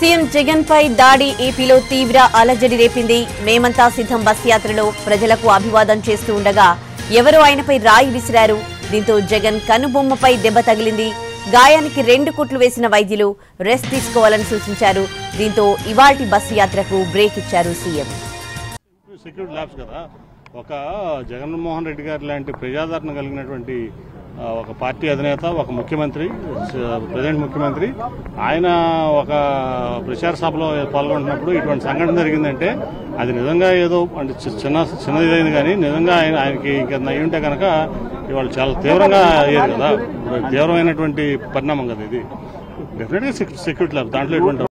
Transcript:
CM Jagan పై దాడి ఏపీలో తీవ్ర అలజడి రేపింది మేమంతా సిద్ధం బస్ యాత్రలో ప్రజలకు అభివాదం చేస్తూ ఉండగా ఎవరో ఆయనపై రాయి విసిరారు దీంతో జగన్ కనుబొమ్మపై దెబ్బ తగిలింది గాయానికి రెండు కుట్లు వేసిన వైద్యులు రెస్ట్ తీసుకోవాలని సూచించారు దీంతో ఇవాల్టి బస్సు యాత్రకు బ్రేక్ ఇచ్చారు సీఎం సెక్యూరిటీ ల్యాబ్స్ కదా ఒక జగన్మోహన్ రెడ్డి గారి లాంటి ప్రజాదరణ కలిగినటువంటి ఆ, ఒక పార్టీ అధినేత ఒక ముఖ్యమంత్రి స- ప్రజెంట్ ముఖ్యమంత్రి ఆయన ఒక ప్రచార సభలో పాల్గొంటున్నప్పుడు ఇటువంటి సంఘటన జరిగిందంటే అది నిజంగా ఏదో అంటే చి- చిన్న చిన్నది అయింది కానీ నిజంగా ఆయన ఆయనకి ఇంకా అయి ఉంటే కనుక ఇవాళ చాలా తీవ్రంగా అయ్యేది కదా తీవ్రమైనటువంటి పరిణామం కదా ఇది డెఫినెట్గా సెక్యూరిటీ ల్యాబ్ దాంట్లో ఎటువంటి